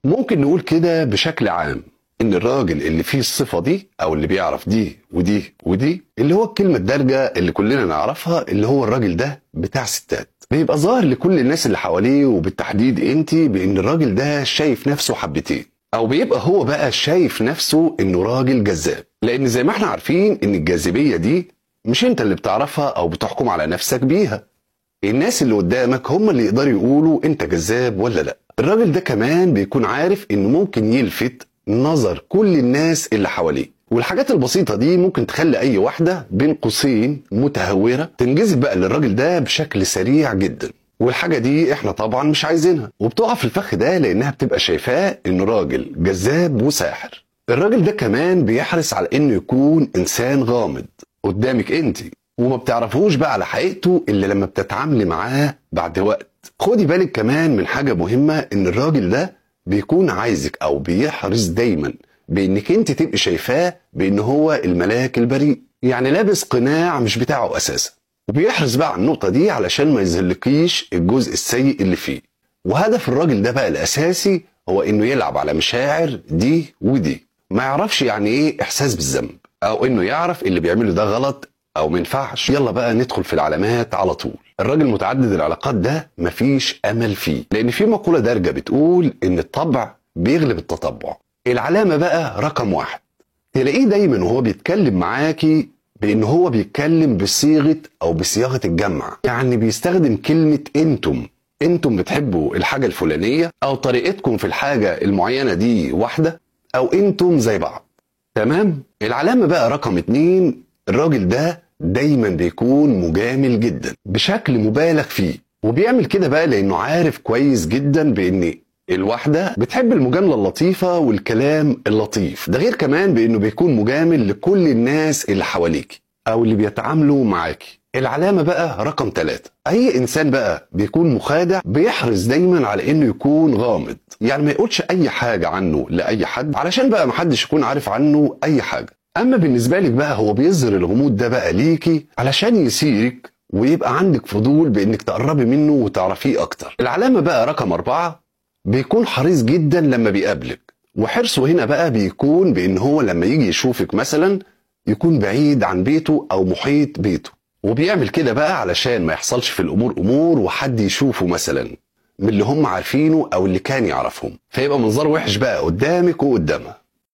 ممكن نقول كده بشكل عام ان الراجل اللي فيه الصفة دي او اللي بيعرف دي ودي ودي اللي هو الكلمة الدارجة اللي كلنا نعرفها اللي هو الراجل ده بتاع ستات بيبقى ظاهر لكل الناس اللي حواليه وبالتحديد انت بان الراجل ده شايف نفسه حبتين او بيبقى هو بقى شايف نفسه انه راجل جذاب لان زي ما احنا عارفين ان الجاذبية دي مش انت اللي بتعرفها او بتحكم على نفسك بيها الناس اللي قدامك هم اللي يقدروا يقولوا انت جذاب ولا لا الراجل ده كمان بيكون عارف انه ممكن يلفت نظر كل الناس اللي حواليه والحاجات البسيطة دي ممكن تخلي أي واحدة بين قوسين متهورة تنجذب بقى للراجل ده بشكل سريع جدا والحاجة دي احنا طبعا مش عايزينها وبتقع في الفخ ده لأنها بتبقى شايفاه إنه راجل جذاب وساحر الراجل ده كمان بيحرص على إنه يكون إنسان غامض قدامك انت وما بتعرفوش بقى على حقيقته الا لما بتتعاملي معاه بعد وقت خدي بالك كمان من حاجه مهمه ان الراجل ده بيكون عايزك او بيحرص دايما بانك انت تبقي شايفاه بان هو الملاك البريء يعني لابس قناع مش بتاعه اساسا وبيحرص بقى على النقطه دي علشان ما يظهرلكيش الجزء السيء اللي فيه وهدف الراجل ده بقى الاساسي هو انه يلعب على مشاعر دي ودي ما يعرفش يعني ايه احساس بالذنب او انه يعرف اللي بيعمله ده غلط او ما ينفعش يلا بقى ندخل في العلامات على طول الراجل متعدد العلاقات ده مفيش امل فيه لان في مقوله دارجه بتقول ان الطبع بيغلب التطبع العلامه بقى رقم واحد تلاقيه دايما وهو بيتكلم معاكي بان هو بيتكلم بصيغه او بصياغه الجمع يعني بيستخدم كلمه انتم انتم بتحبوا الحاجه الفلانيه او طريقتكم في الحاجه المعينه دي واحده او انتم زي بعض تمام العلامه بقى رقم اتنين الراجل ده دايما بيكون مجامل جدا بشكل مبالغ فيه وبيعمل كده بقى لانه عارف كويس جدا بان الواحدة بتحب المجاملة اللطيفة والكلام اللطيف ده غير كمان بانه بيكون مجامل لكل الناس اللي حواليك او اللي بيتعاملوا معاكي العلامة بقى رقم ثلاثة أي إنسان بقى بيكون مخادع بيحرص دايما على إنه يكون غامض يعني ما يقولش أي حاجة عنه لأي حد علشان بقى محدش يكون عارف عنه أي حاجة اما بالنسبه لك بقى هو بيظهر الغموض ده بقى ليكي علشان يثيرك ويبقى عندك فضول بانك تقربي منه وتعرفيه اكتر العلامه بقى رقم أربعة بيكون حريص جدا لما بيقابلك وحرصه هنا بقى بيكون بان هو لما يجي يشوفك مثلا يكون بعيد عن بيته او محيط بيته وبيعمل كده بقى علشان ما يحصلش في الامور امور وحد يشوفه مثلا من اللي هم عارفينه او اللي كان يعرفهم فيبقى منظر وحش بقى قدامك وقدامها